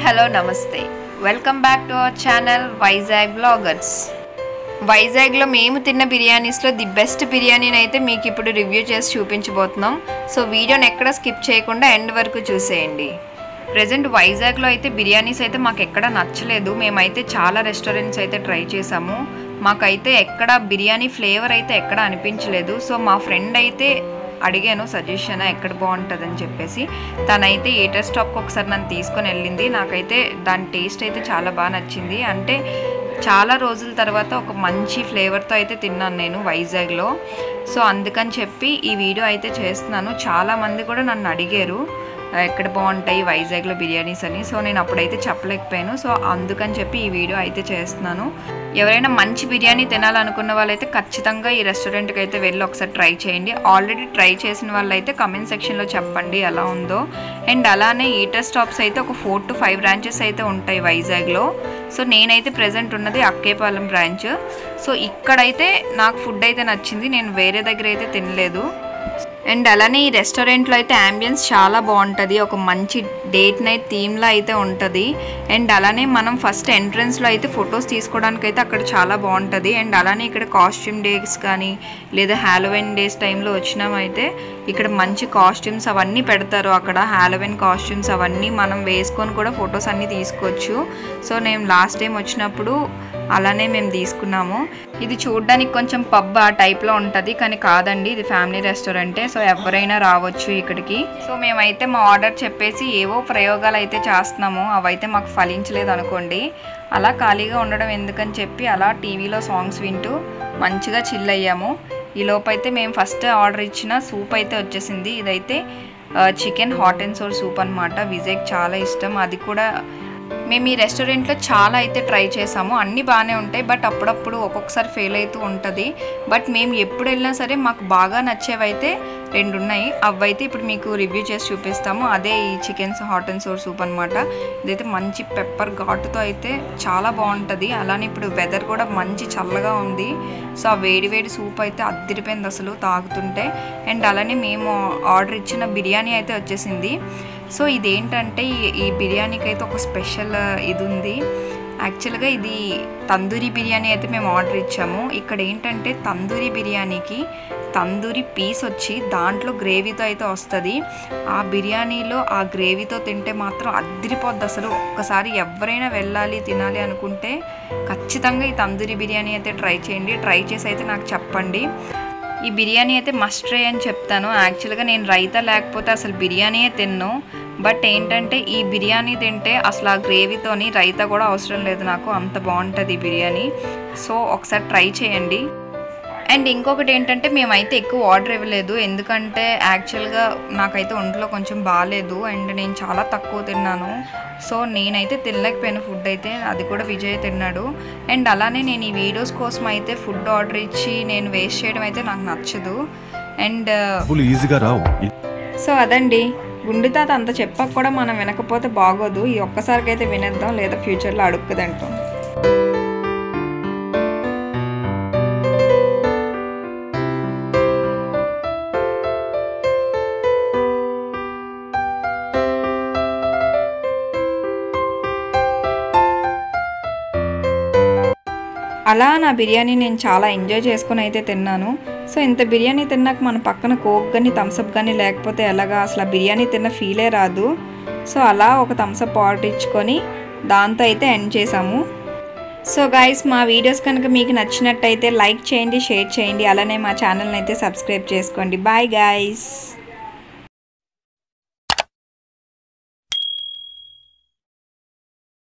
hello నమస్తే welcome back to our channel Vizag bloggers వైజాగ్లో మేము తిన్న బిర్యానీస్లో ది బెస్ట్ బిర్యానీని అయితే మీకు ఇప్పుడు రివ్యూ చేసి చూపించబోతున్నాం సో వీడియోని ఎక్కడ స్కిప్ చేయకుండా ఎండ్ వరకు చూసేయండి ప్రజెంట్ వైజాగ్లో అయితే బిర్యానీస్ అయితే మాకు ఎక్కడ నచ్చలేదు మేమైతే చాలా రెస్టారెంట్స్ అయితే ట్రై చేసాము మాకైతే ఎక్కడ బిర్యానీ ఫ్లేవర్ అయితే ఎక్కడ అనిపించలేదు సో మా ఫ్రెండ్ అయితే అడిగాను సజెషన్ ఎక్కడ బాగుంటుందని చెప్పేసి తనైతే ఏటర్ స్టాప్కి ఒకసారి నన్ను తీసుకొని వెళ్ళింది నాకైతే దాని టేస్ట్ అయితే చాలా బాగా నచ్చింది అంటే చాలా రోజుల తర్వాత ఒక మంచి ఫ్లేవర్తో అయితే తిన్నాను నేను వైజాగ్లో సో అందుకని చెప్పి ఈ వీడియో అయితే చేస్తున్నాను చాలామంది కూడా నన్ను అడిగారు ఎక్కడ బాగుంటాయి వైజాగ్లో బిర్యానీస్ అని సో నేను అప్పుడైతే చెప్పలేకపోయాను సో అందుకని చెప్పి ఈ వీడియో అయితే చేస్తున్నాను ఎవరైనా మంచి బిర్యానీ తినాలనుకున్న వాళ్ళైతే ఖచ్చితంగా ఈ రెస్టారెంట్కి అయితే వెళ్ళి ఒకసారి ట్రై చేయండి ఆల్రెడీ ట్రై చేసిన వాళ్ళైతే కమెంట్ సెక్షన్లో చెప్పండి ఎలా ఉందో అండ్ అలానే ఈటర్ స్టాప్స్ అయితే ఒక ఫోర్ టు ఫైవ్ బ్రాంచెస్ అయితే ఉంటాయి వైజాగ్లో సో నేనైతే ప్రజెంట్ ఉన్నది అక్కేపాలెం బ్రాంచ్ సో ఇక్కడైతే నాకు ఫుడ్ అయితే నచ్చింది నేను వేరే దగ్గర అయితే తినలేదు అండ్ అలానే ఈ రెస్టారెంట్లో అయితే అంబియన్స్ చాలా బాగుంటుంది ఒక మంచి డేట్ నైట్ థీమ్లో అయితే ఉంటుంది అండ్ అలానే మనం ఫస్ట్ ఎంట్రన్స్లో అయితే ఫొటోస్ తీసుకోవడానికి అయితే అక్కడ చాలా బాగుంటుంది అండ్ అలానే ఇక్కడ కాస్ట్యూమ్ డేస్ కానీ లేదా హ్యాలోవెన్ డేస్ టైంలో వచ్చినామైతే ఇక్కడ మంచి కాస్ట్యూమ్స్ అవన్నీ పెడతారు అక్కడ హ్యాలోవెన్ కాస్ట్యూమ్స్ అవన్నీ మనం వేసుకొని కూడా ఫొటోస్ అన్నీ తీసుకోవచ్చు సో నేను లాస్ట్ టైం వచ్చినప్పుడు అలానే మేము తీసుకున్నాము ఇది చూడడానికి కొంచెం పబ్ ఆ టైప్లో ఉంటుంది కానీ కాదండి ఇది ఫ్యామిలీ రెస్టారెంటే సో ఎవరైనా రావచ్చు ఇక్కడికి సో మేమైతే మా ఆర్డర్ చెప్పేసి ఏవో ప్రయోగాలు అయితే చేస్తున్నాము అవైతే మాకు ఫలించలేదు అనుకోండి అలా ఖాళీగా ఉండడం ఎందుకని చెప్పి అలా టీవీలో సాంగ్స్ వింటూ మంచిగా చిల్ అయ్యాము ఈ లోపైతే మేము ఫస్ట్ ఆర్డర్ ఇచ్చిన సూప్ అయితే వచ్చేసింది ఇదైతే chicken hot and sour soup అనమాట విజయ్కి చాలా ఇష్టం అది కూడా మేము ఈ రెస్టారెంట్లో చాలా అయితే ట్రై చేసాము అన్నీ బాగానే ఉంటాయి బట్ అప్పుడప్పుడు ఒక్కొక్కసారి ఫెయిల్ అవుతూ ఉంటుంది బట్ మేము ఎప్పుడు వెళ్ళినా సరే మాకు బాగా నచ్చేవైతే రెండు ఉన్నాయి అవైతే ఇప్పుడు మీకు రివ్యూ చేసి చూపిస్తాము అదే ఈ chickens hot and sour soup అనమాట ఇదైతే మంచి పెప్పర్ ఘాటుతో అయితే చాలా బాగుంటుంది అలానే ఇప్పుడు వెదర్ కూడా మంచి చల్లగా ఉంది సో ఆ వేడి వేడి సూప్ అయితే అద్దిరిపోయింది అసలు తాగుతుంటే అండ్ అలానే మేము ఆర్డర్ ఇచ్చిన బిర్యానీ అయితే వచ్చేసింది సో ఇదేంటంటే ఈ- ఈ బిర్యానీకి అయితే ఒక స్పెషల్ ఇది ఉంది యాక్చువల్గా ఇది తందూరి బిర్యానీ అయితే మేము ఆర్డర్ ఇచ్చాము ఇక్కడ ఏంటంటే తందూరి బిర్యానీకి తందూరి పీస్ వచ్చి దాంట్లో గ్రేవీతో అయితే వస్తుంది ఆ బిర్యానీలో ఆ గ్రేవీతో తింటే మాత్రం అద్దరిపోద్ది అసలు ఒక్కసారి ఎవరైనా వెళ్ళాలి తినాలి అనుకుంటే ఖచ్చితంగా ఈ తందూరి బిర్యానీ అయితే ట్రై చేయండి ట్రై చేసి అయితే నాకు చెప్పండి ఈ బిర్యానీ అయితే మస్ట్ ట్రై అని చెప్తాను యాక్చువల్గా నేను రైతా లేకపోతే అసలు బిర్యానీయే తిన్ను బట్ ఏంటంటే ఈ బిర్యానీ తింటే అసలు ఆ గ్రేవీతోని రైతా కూడా అవసరం లేదు నాకు అంత బాగుంటుంది ఈ బిర్యానీ సో ఒకసారి ట్రై చేయండి అండ్ ఇంకొకటి ఏంటంటే మేమైతే ఎక్కువ ఆర్డర్ ఇవ్వలేదు ఎందుకంటే యాక్చువల్గా నాకైతే ఒంట్లో కొంచెం బాగాలేదు అండ్ నేను చాలా తక్కువ తిన్నాను సో నేనైతే తినలేకపోయాను ఫుడ్ అయితే అది కూడా విజయ్ తిన్నాడు అండ్ అలానే నేను ఈ వీడియోస్ కోసం అయితే ఫుడ్ ఆర్డర్ ఇచ్చి నేను వేస్ట్ చేయడం అయితే నాకు నచ్చదు అండ్ డబ్బులు ఈజీగా రావు సో అదండి గుండె తాత అంత చెప్పక కూడా మనం వినకపోతే బాగోదు ఈ ఒక్కసారికి అయితే వినేద్దాం లేదా ఫ్యూచర్లో అడుక్కుదంటాం అలా నా బిర్యానీ నేను చాలా ఎంజాయ్ చేసుకుని అయితే తిన్నాను సో ఇంత బిర్యానీ తిన్నాక మన పక్కన కోక్ కానీ థమ్స్అప్ కానీ లేకపోతే ఎలాగా అసలు ఆ బిర్యానీ తిన్న ఫీలే రాదు సో అలా ఒక థమ్స్అప్ ఆర్డర్ ఇచ్చుకొని దాంతో అయితే ఎండ్ చేసాము సో గైస్ మా వీడియోస్ కనుక మీకు నచ్చినట్టయితే లైక్ చేయండి షేర్ చేయండి అలానే మా ఛానల్ని అయితే సబ్స్క్రైబ్ చేసుకోండి బాయ్ గైస్